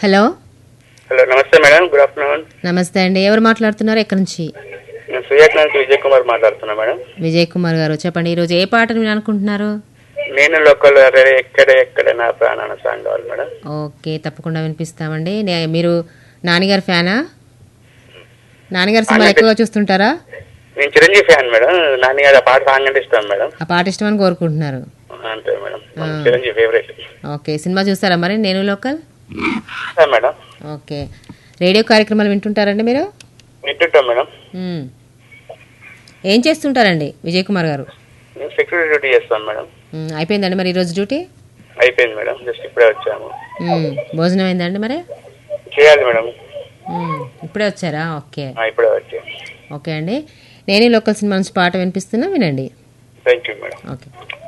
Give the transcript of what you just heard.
Hello hello నమస్తే madam good afternoon నమస్తే అండి ఎవరు మాట్లాడుతున్నారు ఎక్కడి నుంచి నేను సూర్యాక్ నుంచి విజయ్ కుమార్ మాట్లాడుతున్నా మేడం విజయ్ కుమార్ గారు చెప్పండి ఈరోజు ఏ పాటను మీరు అనుకుంటున్నారు నేను లోకల్ రే ఎక్కడ ఎక్కడ నా ప్రాణాన సాంగ్ కావాలి మేడం ఓకే తప్పకుండా వినిపిస్తామండి నే- మీరు నాన్నగారి ఫ్యానా నాన్నగారి సినిమా ఎక్కువగా చూస్తుంటారా నేను చిరంజీవి ఫ్యాన్ మేడం నాన్నగారు ఆ పాట సాంగ్ అంటే ఇష్టం మేడం ఆ పాట ఇష్టమని కోరుకుంటున్నారు అంతే మేడం మన చిరంజీవి ఫేవరెట్ ఓకే సినిమా చూస్తారా మరి నేను లోకల్ మేడం ఓకే రేడియో కార్యక్రమాలు వింటుంటారండి మీరు వింటుంటాం మేడం మ్మ్. ఏం చేస్తుంటారండి విజయ్ కుమార్ గారు నేను సెక్యూరిటీ డ్యూటీ చేస్తాను మేడం మ్మ్. అయిపోయిందండి మరి ఈరోజు డ్యూటీ అయిపోయింది మేడం జస్ట్ ఇప్పుడే వచ్చాము మ్మ్. భోజనం అయిందండి మరి చేయాలి మేడం మ్మ్. ఇప్పుడే వచ్చారా ఓకే ఆ, ఇప్పుడే వచ్చాము ఓకే అండి నేనే లోకల్ సినిమా నుంచి పాట వినిపిస్తున్నా వినండి థ్యాంక్ యూ మేడం ఓకే